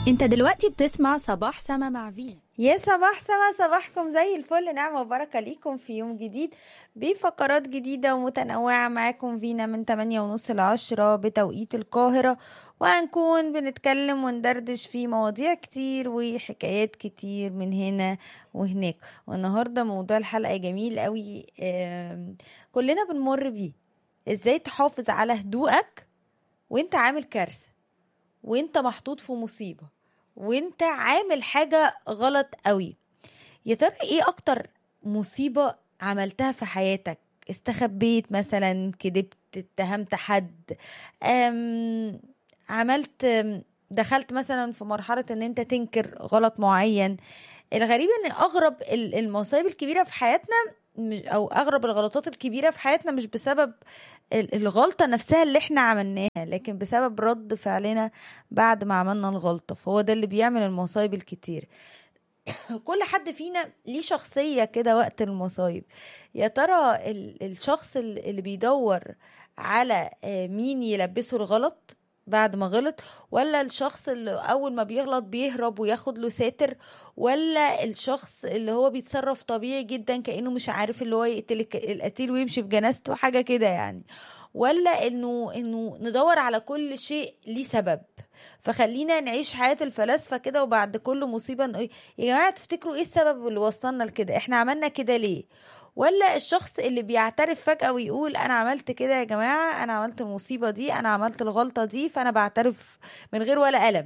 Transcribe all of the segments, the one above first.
انت دلوقتي بتسمع صباح سما مع فينا يا صباح سما صباحكم زي الفل نعمة وبركة ليكم في يوم جديد بفقرات جديدة ومتنوعة معاكم فينا من 8 ونص لعشرة بتوقيت القاهرة وهنكون بنتكلم وندردش في مواضيع كتير وحكايات كتير من هنا وهناك والنهاردة موضوع الحلقة جميل قوي آم، كلنا بنمر بيه ازاي تحافظ على هدوءك وانت عامل كارثة وانت محطوط في مصيبة وانت عامل حاجة غلط قوي يا ترى ايه اكتر مصيبة عملتها في حياتك استخبيت مثلا كدبت اتهمت حد أم عملت أم، دخلت مثلا في مرحلة ان انت تنكر غلط معين الغريب ان اغرب ال- المصايب الكبيرة في حياتنا مش- او اغرب الغلطات الكبيرة في حياتنا مش بسبب ال- الغلطة نفسها اللي احنا عملناها لكن بسبب رد فعلنا بعد ما عملنا الغلطة فهو ده اللي بيعمل المصايب الكتير كل حد فينا ليه شخصية كده وقت المصايب يا ترى ال- الشخص ال- اللي بيدور على آه، مين يلبسه الغلط بعد ما غلط ولا الشخص اللي اول ما بيغلط بيهرب وياخد له ساتر ولا الشخص اللي هو بيتصرف طبيعي جدا كانه مش عارف اللي هو يقتل الك- القتيل ويمشي في جنازته حاجه كده يعني ولا انه انه ندور على كل شيء ليه سبب فخلينا نعيش حياة الفلاسفة كده وبعد كل مصيبة نقول يا جماعة تفتكروا ايه السبب اللي وصلنا لكده احنا عملنا كده ليه ولا الشخص اللي بيعترف فجأة ويقول انا عملت كده يا جماعة انا عملت المصيبة دي انا عملت الغلطة دي فانا بعترف من غير ولا قلم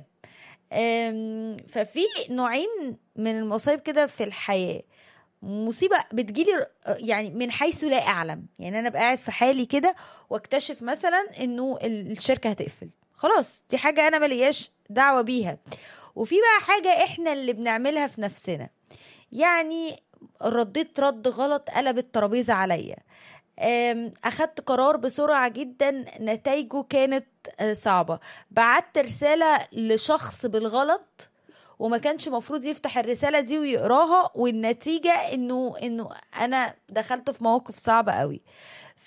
أم، ففي نوعين من المصايب كده في الحياة مصيبة بتجيلي ر- يعني من حيث لا أعلم يعني أنا بقى قاعد في حالي كده واكتشف مثلا إنه ال- الشركة هتقفل خلاص دي حاجة أنا ملياش دعوة بيها وفي بقى حاجة إحنا اللي بنعملها في نفسنا يعني رديت رد غلط قلب الترابيزة عليا أم، أخدت قرار بسرعة جدا نتائجه كانت آه، صعبة بعت رسالة لشخص بالغلط وما كانش مفروض يفتح الرسالة دي ويقراها والنتيجة انه انه انا دخلت في مواقف صعبة قوي ف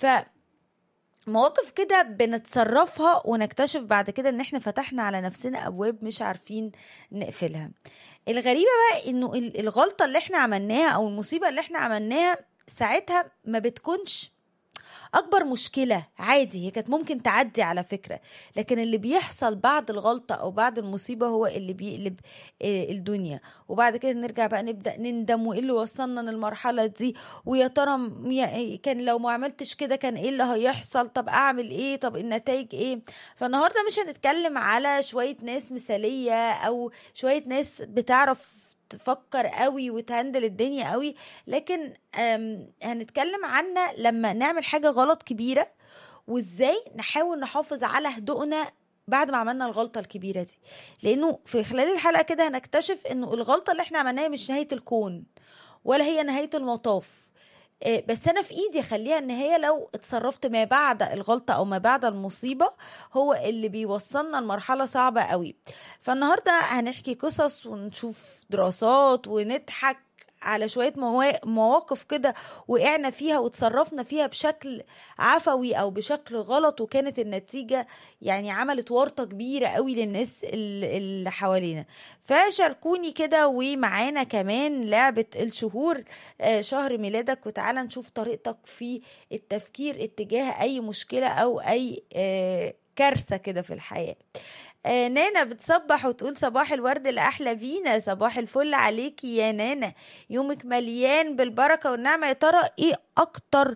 مواقف كده بنتصرفها ونكتشف بعد كده ان احنا فتحنا على نفسنا ابواب مش عارفين نقفلها الغريبة بقى انه ال- الغلطة اللي احنا عملناها او المصيبة اللي احنا عملناها ساعتها ما بتكونش اكبر مشكله عادي هي كانت ممكن تعدي على فكره لكن اللي بيحصل بعد الغلطه او بعد المصيبه هو اللي بيقلب آه، الدنيا وبعد كده نرجع بقى نبدا نندم وايه اللي وصلنا للمرحله دي ويا ترى م- يا- كان لو ما عملتش كده كان ايه اللي هيحصل طب اعمل ايه طب النتائج ايه فالنهارده مش هنتكلم على شويه ناس مثاليه او شويه ناس بتعرف تفكر قوي وتهندل الدنيا قوي لكن أم، هنتكلم عنها لما نعمل حاجة غلط كبيرة وازاي نحاول نحافظ على هدوءنا بعد ما عملنا الغلطة الكبيرة دي لأنه في خلال الحلقة كده هنكتشف إنه الغلطة اللي احنا عملناها مش نهاية الكون ولا هي نهاية المطاف إيه، بس انا في ايدي اخليها ان هي لو اتصرفت ما بعد الغلطه او ما بعد المصيبه هو اللي بيوصلنا لمرحله صعبه قوي فالنهارده هنحكي قصص ونشوف دراسات ونضحك على شويه موا- مواقف كده وقعنا فيها وتصرفنا فيها بشكل عفوي او بشكل غلط وكانت النتيجه يعني عملت ورطه كبيره قوي للناس ال- اللي حوالينا فشاركوني كده ومعانا كمان لعبه الشهور آه، شهر ميلادك وتعالى نشوف طريقتك في التفكير اتجاه اي مشكله او اي آه، كارثه كده في الحياه آه، نانا بتصبح وتقول صباح الورد لأحلى فينا صباح الفل عليكي يا نانا يومك مليان بالبركة والنعمة يا ترى ايه أكتر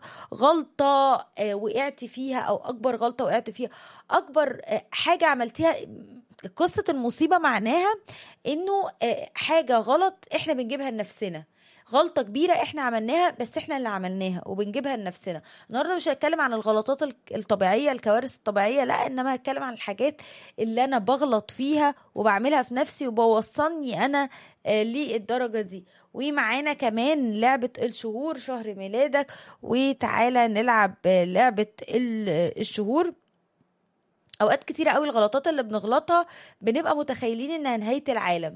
غلطة آه، وقعتي فيها أو أكبر غلطة وقعت فيها أكبر آه، حاجة عملتيها قصة المصيبة معناها إنه آه، حاجة غلط إحنا بنجيبها لنفسنا غلطة كبيرة احنا عملناها بس احنا اللي عملناها وبنجيبها لنفسنا النهارده مش هتكلم عن الغلطات الك- الطبيعية الكوارث الطبيعية لا انما هتكلم عن الحاجات اللي انا بغلط فيها وبعملها في نفسي وبوصلني انا آه، للدرجة دي ومعانا كمان لعبة الشهور شهر ميلادك وتعالى نلعب آه، لعبة ال- الشهور اوقات كتيرة قوي الغلطات اللي بنغلطها بنبقى متخيلين انها نهاية العالم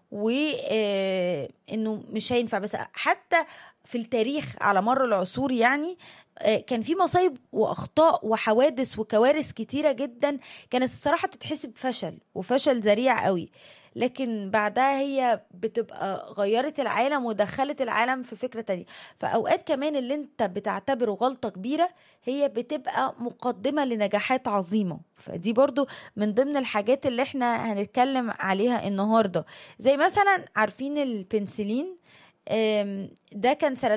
وانه مش هينفع بس حتى في التاريخ على مر العصور يعني آه، كان في مصايب واخطاء وحوادث وكوارث كتيره جدا كانت الصراحه تتحسب فشل وفشل ذريع قوي لكن بعدها هي بتبقى غيرت العالم ودخلت العالم في فكرة تانية فأوقات كمان اللي انت بتعتبره غلطة كبيرة هي بتبقى مقدمة لنجاحات عظيمة فدي برضو من ضمن الحاجات اللي احنا هنتكلم عليها النهاردة زي مثلا عارفين البنسلين آم، ده كان سنة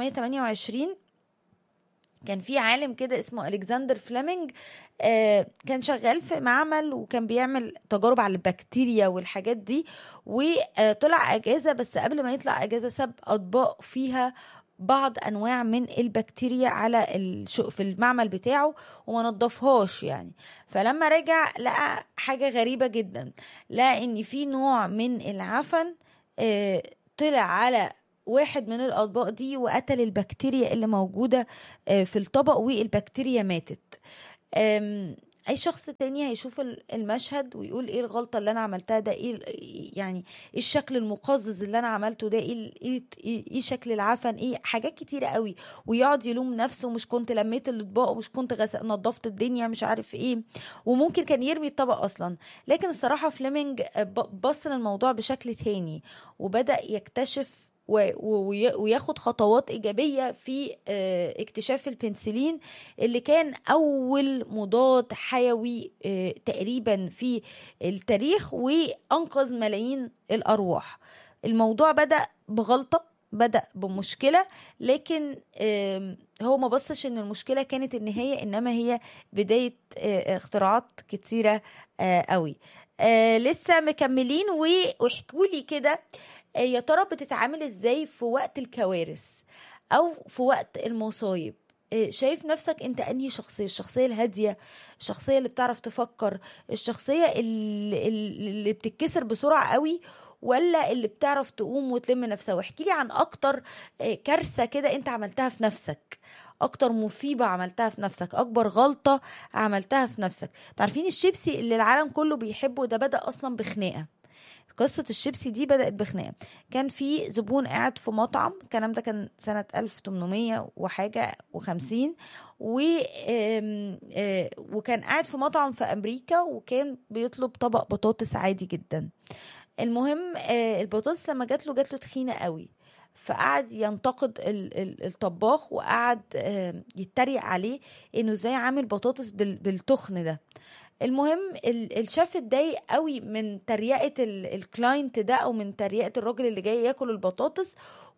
1928 كان في عالم كده اسمه الكسندر فليمنج آه، كان شغال في معمل وكان بيعمل تجارب على البكتيريا والحاجات دي وطلع اجازه بس قبل ما يطلع اجازه ساب اطباق فيها بعض انواع من البكتيريا على الش- في المعمل بتاعه وما نضفهاش يعني فلما رجع لقى حاجه غريبه جدا لقى ان في نوع من العفن آه، طلع على واحد من الاطباق دي وقتل البكتيريا اللي موجوده آه، في الطبق والبكتيريا ماتت أم، اي شخص تاني هيشوف ال- المشهد ويقول ايه الغلطه اللي انا عملتها ده ايه ال- يعني ايه الشكل المقزز اللي انا عملته ده ايه ال- ايه ايه إيه شكل العفن ايه حاجات كتيره قوي ويقعد يلوم نفسه مش كنت لميت الاطباق ومش كنت غس... نظفت الدنيا مش عارف ايه وممكن كان يرمي الطبق اصلا لكن الصراحه فليمنج آه، ب- بص للموضوع بشكل تاني وبدا يكتشف و- وي- وياخد خطوات ايجابيه في آه، اكتشاف البنسلين اللي كان اول مضاد حيوي آه، تقريبا في التاريخ وانقذ ملايين الارواح الموضوع بدا بغلطه بدا بمشكله لكن آم، هو ما بصش ان المشكله كانت النهايه انما هي بدايه آه، اختراعات كتيره آه، قوي آه، لسه مكملين و- واحكوا لي كده آه، يا ترى بتتعامل ازاي في وقت الكوارث او في وقت المصايب آه، شايف نفسك انت انهي شخصيه الشخصيه الهاديه الشخصيه اللي بتعرف تفكر الشخصيه اللي, اللي بتتكسر بسرعه قوي ولا اللي بتعرف تقوم وتلم نفسها واحكي لي عن اكتر آه، كارثه كده انت عملتها في نفسك اكتر مصيبه عملتها في نفسك اكبر غلطه عملتها في نفسك تعرفين الشيبسي اللي العالم كله بيحبه ده بدا اصلا بخناقه قصة الشيبسي دي بدأت بخناقة كان في زبون قاعد في مطعم الكلام ده كان سنة 1800 وحاجة وخمسين و آم، آه، وكان قاعد في مطعم في أمريكا وكان بيطلب طبق بطاطس عادي جدا المهم آه، البطاطس لما جات له جات له تخينة قوي فقعد ينتقد ال- ال- الطباخ وقعد آم، يتريق عليه انه ازاي عامل بطاطس بال- بالتخن ده المهم ال- الشيف اتضايق قوي من تريقه ال- الكلاينت ده او من تريقه الراجل اللي جاي ياكل البطاطس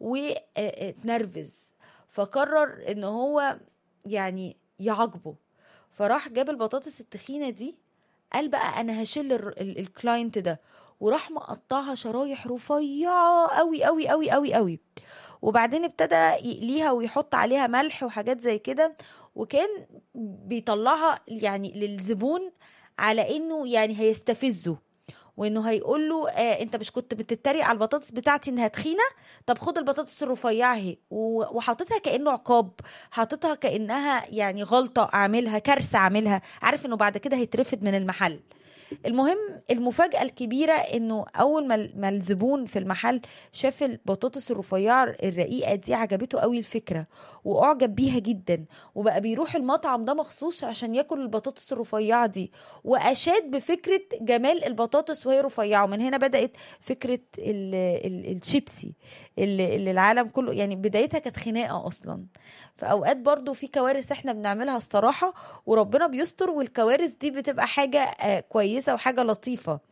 واتنرفز فقرر ان هو يعني يعاقبه فراح جاب البطاطس التخينه دي قال بقى انا هشيل ال- ال- الكلاينت ده وراح مقطعها شرايح رفيعه قوي قوي قوي قوي قوي وبعدين ابتدى يقليها ويحط عليها ملح وحاجات زي كده وكان بيطلعها يعني للزبون على انه يعني هيستفزه وانه هيقول له آه انت مش كنت بتتريق على البطاطس بتاعتي انها تخينه طب خد البطاطس الرفيعه اهي و- وحاططها كانه عقاب حاططها كانها يعني غلطه اعملها كارثه اعملها عارف انه بعد كده هيترفد من المحل المهم المفاجأة الكبيرة انه اول ما ال- ما الزبون في المحل شاف البطاطس الرفيعة الرقيقة دي عجبته قوي الفكرة واعجب بيها جدا وبقى بيروح المطعم ده مخصوص عشان ياكل البطاطس الرفيعة دي واشاد بفكرة جمال البطاطس وهي رفيعة ومن هنا بدأت فكرة ال ال الشيبسي اللي, اللي العالم كله يعني بدايتها كانت خناقة اصلا فاوقات برضو في كوارث احنا بنعملها الصراحة وربنا بيستر والكوارث دي بتبقى حاجة آه، كويسة وحاجة لطيفة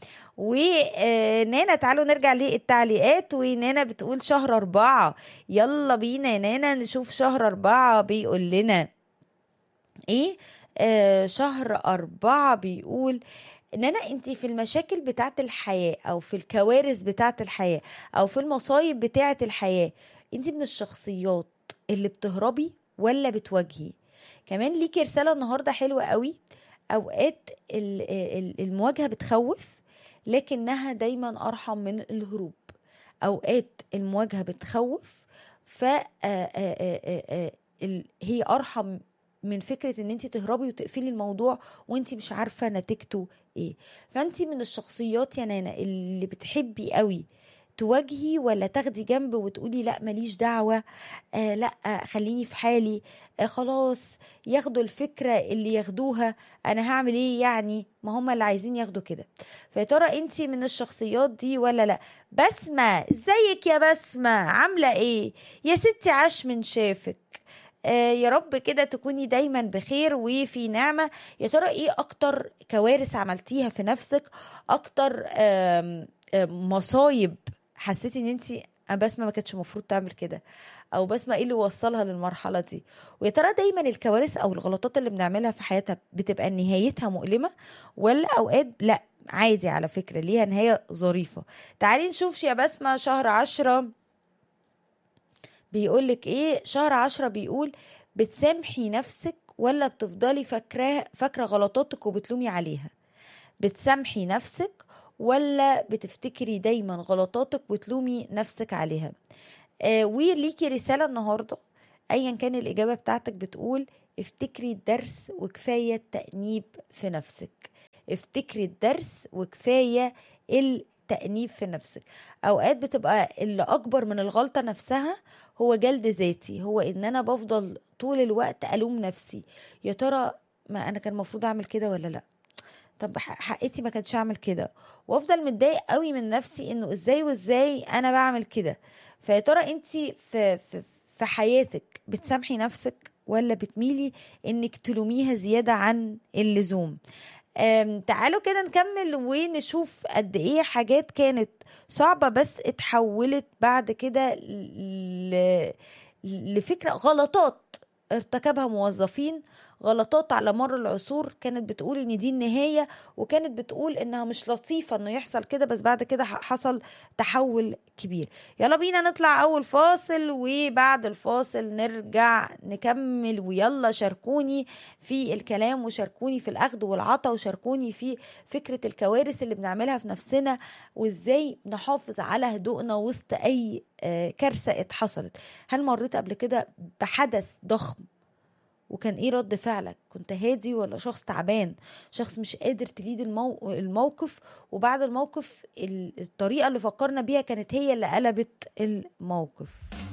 ونانا تعالوا نرجع للتعليقات ونانا بتقول شهر أربعة يلا بينا يا نانا نشوف شهر أربعة بيقول لنا ايه آه شهر أربعة بيقول نانا انت في المشاكل بتاعت الحياة او في الكوارث بتاعت الحياة او في المصايب بتاعت الحياة انت من الشخصيات اللي بتهربي ولا بتواجهي كمان ليكي رسالة النهاردة حلوة قوي اوقات ال- ال- المواجهة بتخوف لكنها دايما ارحم من الهروب اوقات المواجهة بتخوف ف آه، آه، آه، آه، ال- هي ارحم من فكره ان انت تهربي وتقفلي الموضوع وانت مش عارفه نتيجته ايه فانت من الشخصيات يا نانا اللي بتحبي قوي تواجهي ولا تاخدي جنب وتقولي لا ماليش دعوة آه لا آه خليني في حالي آه خلاص ياخدوا الفكرة اللي ياخدوها انا هعمل ايه يعني ما هم اللي عايزين ياخدوا كده فيا ترى انت من الشخصيات دي ولا لا بسمة ازيك يا بسمة عاملة ايه يا ستي عاش من شافك آه يا رب كده تكوني دايما بخير وفي نعمة يا ترى ايه اكتر كوارث عملتيها في نفسك اكتر آم، آم، مصايب حسيتي ان انت بسمة ما كانتش المفروض تعمل كده او بسمة ايه اللي وصلها للمرحلة دي ويا ترى دايما الكوارث او الغلطات اللي بنعملها في حياتها بتبقى نهايتها مؤلمة ولا اوقات لا عادي على فكرة ليها نهاية ظريفة تعالي نشوف يا بسمة شهر عشرة بيقولك ايه شهر عشرة بيقول بتسامحي نفسك ولا بتفضلي فاكراه فاكرة غلطاتك وبتلومي عليها بتسامحي نفسك ولا بتفتكري دايما غلطاتك وتلومي نفسك عليها آه وليكي رسالة النهاردة ايا كان الاجابة بتاعتك بتقول افتكري الدرس وكفاية التأنيب في نفسك افتكري الدرس وكفاية التأنيب في نفسك اوقات بتبقى اللي اكبر من الغلطة نفسها هو جلد ذاتي هو ان انا بفضل طول الوقت الوم نفسي يا ترى ما انا كان المفروض اعمل كده ولا لا طب ح- حقتي ما كانتش اعمل كده وافضل متضايق قوي من نفسي انه ازاي وازاي انا بعمل كده فيا ترى انت في في في حياتك بتسامحي نفسك ولا بتميلي انك تلوميها زياده عن اللزوم أم، تعالوا كده نكمل ونشوف قد ايه حاجات كانت صعبة بس اتحولت بعد كده ل- لفكرة غلطات ارتكبها موظفين غلطات على مر العصور كانت بتقول ان دي النهاية وكانت بتقول انها مش لطيفة انه يحصل كده بس بعد كده ح- حصل تحول كبير يلا بينا نطلع اول فاصل وبعد الفاصل نرجع نكمل ويلا شاركوني في الكلام وشاركوني في الاخذ والعطا وشاركوني في فكرة الكوارث اللي بنعملها في نفسنا وازاي نحافظ على هدوءنا وسط اي آه، كارثة اتحصلت هل مريت قبل كده بحدث ضخم وكان ايه رد فعلك كنت هادي ولا شخص تعبان شخص مش قادر تليد المو... الموقف وبعد الموقف ال- الطريقة اللي فكرنا بيها كانت هي اللي قلبت الموقف